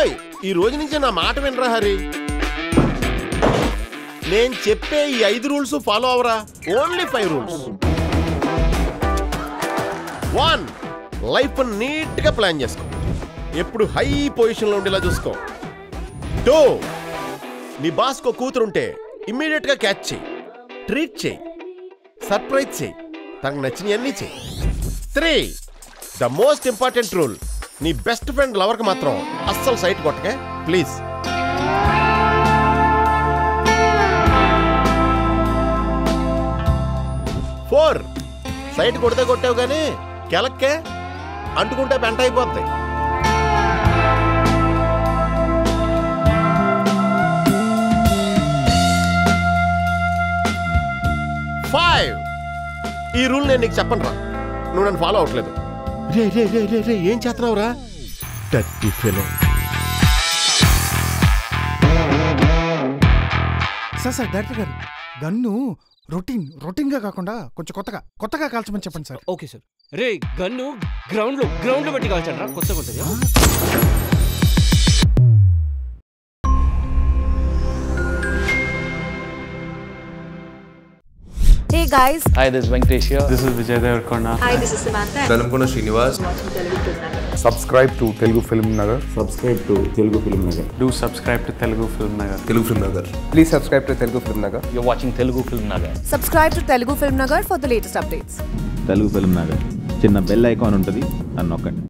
ఓయ్ ఈ రోజు నుంచి నా మాట వినరా హరి నేను చెప్పే ఈ ఐదు రూల్స్ ఫాలో అవరా only five rules one life neat గా ప్లాన్ చేసుకో ఎప్పుడు హై పొజిషన్ లో ఉండేలా చూసుకో టూ నీ బాస్కో కూతురుంటే ఇమ్మీడియట్ గా క్యాచ్ చేయి ట్రీట్ చేయి సర్ప్రైజ్ చేయి తనకు నచ్చినవన్నీ చేయి three the most important rule నీ బెస్ట్ ఫ్రెండ్ లవర్కి మాత్రం అస్సలు సైట్ కొట్టకే ప్లీజ్ ఫోర్ సైట్ కొడితే కొట్టావు కానీ కెలక్కే అంటుకుంటే పెంట అయిపోద్ది ఫైవ్ ఈ రూల్ నేను నీకు చెప్పను రా నువ్వు నన్ను ఫాలో అవ్వట్లేదు రే రే రే రే రే ఏం చేస్తున్నావురా టట్టి ఫెలో సార్ సార్ డైరెక్టర్ గారు గన్ను రొటీన్ రొటీన్ గా కాకుండా కొంచెం కొత్తగా కొత్తగా కాల్చమని చెప్పండి సార్ ఓకే సార్ రే గన్ను గ్రౌండ్ లో గ్రౌండ్ లో పెట్టి కాల్చండి కొత్త కొత్తది Hey guys, Hi, this is Venkatesh here. This is Vijay Devarkonda. hi, this is Samantha. Velankonda Srinivas subscribe to Telugu film Nagar Do subscribe to Telugu Film Nagar. Telugu film Nagar please subscribe to Telugu film Nagar You're watching Telugu Film Nagar. Subscribe to Telugu Film Nagar for the latest updates. Telugu film Nagar చిన్న bell icon ఉంటుంది అని నొక్కండి